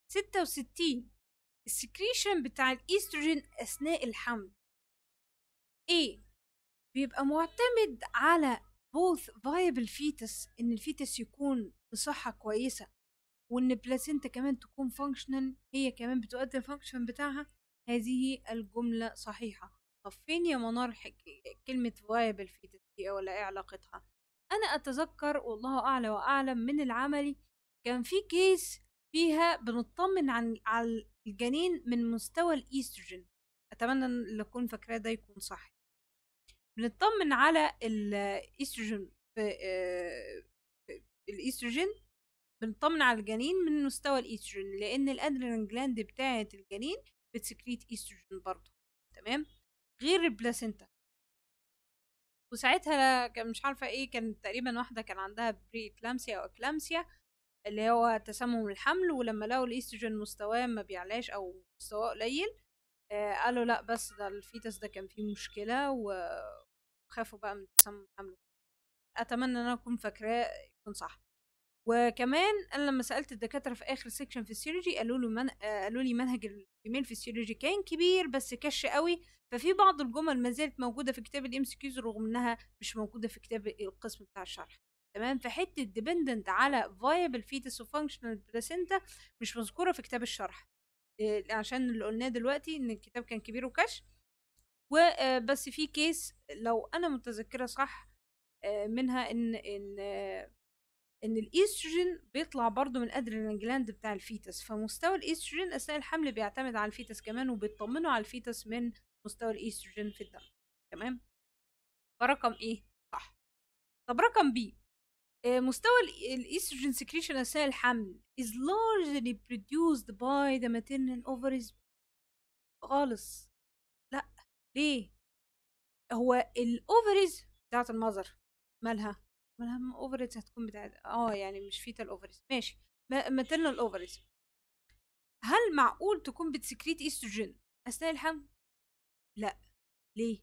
66 السكريشن بتاع الايستروجين اثناء الحمل ايه بيبقى معتمد على both viable fetus ان الفيتس يكون بصحة كويسة وان البلاسينتا كمان تكون فانكشنال هي كمان بتؤدي الفانكشن بتاعها هذه الجملة صحيحة طب فين يا منار كلمة viable fetus دي ولا ايه علاقتها انا اتذكر والله اعلى واعلم من العملي كان في كيس فيها بنطمن عن على الجنين من مستوى الايستروجين اتمنى ان اللي اكون فاكراه ده يكون صح بنطمن على الايستروجين في الايستروجين بنطمن على الجنين من مستوى الايستروجين لان الادرينال جلاند بتاعه الجنين بتسكريت ايستروجين برضه تمام غير البلاسينتا وساعتها كان مش عارفه ايه كان تقريبا واحده كان عندها بري اكلامسيا او اكلامسيا اللي هو تسمم الحمل ولما لقوا الايستروجين مستواه ما بيعلاش او مستواه قليل آه قالوا لا بس ده الفيتس ده كان فيه مشكله وخافوا بقى من تسمم الحمل اتمنى ان انا اكون فاكراه يكون صح وكمان انا لما سالت الدكاتره في اخر سيكشن فيسيولوجي قالوا له من... آه قالوا لي منهج الفيميل فيسيولوجي كان كبير بس كش قوي ففي بعض الجمل ما زالت موجوده في كتاب الام سي كيوز رغم انها مش موجوده في كتاب القسم بتاع الشرح تمام فحته ديبندنت على فايبل فيتس وفانكشنال بلاسينتا مش مذكوره في كتاب الشرح إيه عشان اللي قلناه دلوقتي ان الكتاب كان كبير وكش وبس في كيس لو انا متذكره صح منها ان ان ان الايستروجين بيطلع برضو من ادرينال جلاند بتاع الفيتس فمستوى الايستروجين اثناء الحمل بيعتمد على الفيتس كمان وبيطمنوا على الفيتس من مستوى الايستروجين في الدم تمام فرقم ايه صح طب رقم بي مستوى الايستروجين سكريشن اثناء الحمل is largely produced by the maternal ovaries خالص لا ليه هو الاوفريز بتاعت المذر مالها مالها اوفريز هتكون بتاعت اه يعني مش فيتال اوفريز ماشي ماترنال اوفريز هل معقول تكون بتسكريت ايستروجين اثناء الحمل لا ليه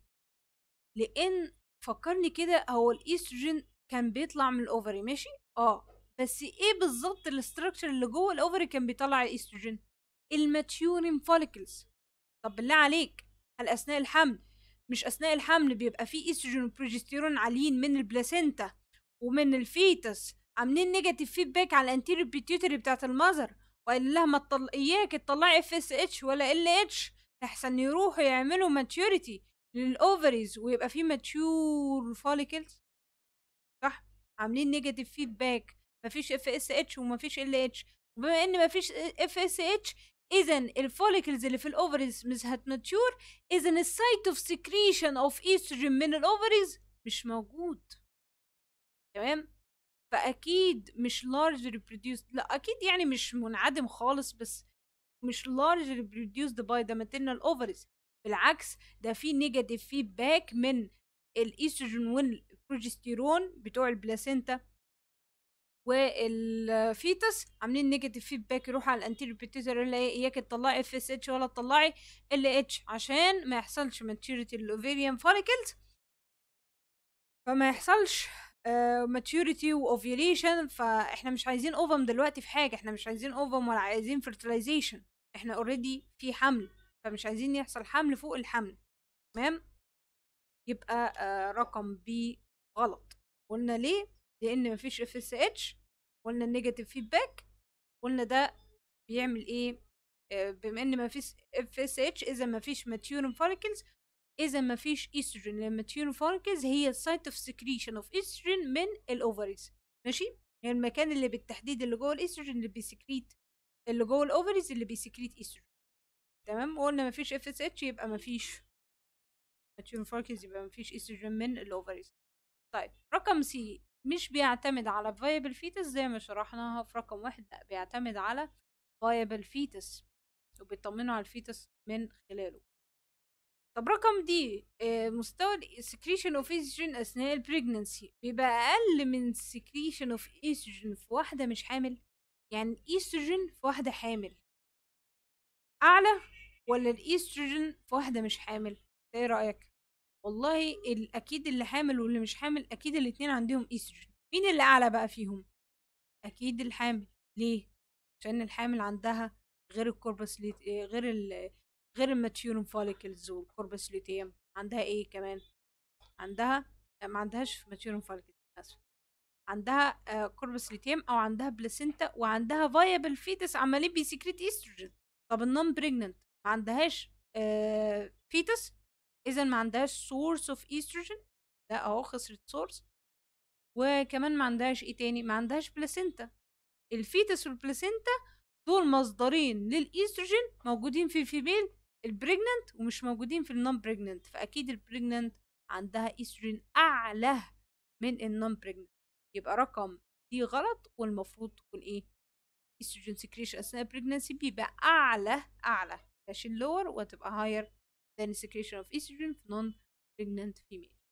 لان فكرني كده هو الايستروجين كان بيطلع من الاوفري ماشي اه بس ايه بالظبط الاستراكشر اللي جوه الاوفري كان بيطلع الايستروجين الماتيورين فوليكلز طب بالله عليك هل اثناء الحمل مش اثناء الحمل بيبقى فيه ايستروجين وبروجستيرون عاليين من البلاسينتا ومن الفيتس عاملين نيجاتيف فيدباك على الانتيريور بيتيوتري بتاعت المذر وقال لها ما تطل... اياك تطلعي اف اس اتش ولا ال اتش احسن يروحوا يعملوا ماتيوريتي للاوفريز ويبقى فيه ماتيور فوليكلز صح عاملين نيجاتيف فيدباك مفيش اف اس اتش ومفيش ال اتش وبما ان مفيش اف اس اتش اذا الفوليكلز اللي في الاوفريز مش هتماتيور اذا السايت اوف سكريشن اوف ايستروجين من الاوفريز مش موجود تمام فاكيد مش largely produced لا اكيد يعني مش منعدم خالص بس مش largely produced by the maternal ovaries بالعكس ده في نيجاتيف فيدباك من الايستروجين والبروجستيرون بتوع البلاسينتا والفيتس عاملين نيجاتيف فيدباك يروح على الانتيريور بيتيوتري اللي اياك تطلعي اف اس اتش ولا تطلعي ال اتش عشان ما يحصلش ماتيوريتي الاوفيريان فوليكلز فما يحصلش ماتيوريتي واوفيوليشن فاحنا مش عايزين اوفم دلوقتي في حاجه احنا مش عايزين اوفم ولا عايزين فرتلايزيشن احنا اوريدي في حمل فمش عايزين يحصل حمل فوق الحمل تمام يبقى آه رقم بي غلط قلنا ليه لان مفيش اف اس اتش قلنا النيجاتيف فيدباك قلنا ده بيعمل ايه آه بما ان مفيش اف اس اتش اذا مفيش ماتيورين فوليكلز اذا مفيش ايستروجين لان الماتيورين فوليكلز هي السايت اوف سكريشن اوف ايستروجين من الاوفريز ماشي هي يعني المكان اللي بالتحديد اللي جوه الايستروجين اللي بيسكريت اللي جوه الاوفريز اللي بيسكريت ايستروجين تمام وقلنا مفيش اف اس اتش يبقى مفيش ماتيورين فوليكلز يبقى مفيش ايستروجين من الاوفريز طيب رقم سي مش بيعتمد على فايبل فيتس زي ما شرحناها في رقم واحد لا بيعتمد على فايبل فيتس وبيطمنوا على الفيتس من خلاله طب رقم دي مستوى السكريشن اوف ايستروجين اثناء البريجننسي بيبقى اقل من سكريشن اوف ايستروجين في واحده مش حامل يعني الايستروجين في واحده حامل اعلى ولا الايستروجين في واحده مش حامل ايه رايك والله اكيد اللي حامل واللي مش حامل اكيد الاتنين عندهم ايستروجين مين اللي اعلى بقى فيهم اكيد الحامل ليه عشان الحامل عندها غير الكوربس ليت... غير ال... غير الماتيورم فوليكلز والكوربس لوتيوم عندها ايه كمان عندها ما عندهاش ماتيورم فوليكلز اسف عندها آه كوربس لوتيوم او عندها بلاسينتا وعندها فايبل فيتس عمالين بيسكريت ايستروجين طب النون بريجننت ما عندهاش آه فيتس اذا ما عندهاش سورس اوف ايستروجين ده اهو خسرت سورس وكمان ما عندهاش ايه تاني ما عندهاش بلاسينتا الفيتس والبلاسينتا دول مصدرين للايستروجين موجودين في الفيميل البريجننت ومش موجودين في النون بريجننت فاكيد البريجننت عندها ايستروجين اعلى من النون بريجننت يبقى رقم دي غلط والمفروض تكون ايه ايستروجين سكريشن اثناء البريجننسي بيبقى اعلى اعلى عشان لور وتبقى higher than secretion of estrogen في non pregnant female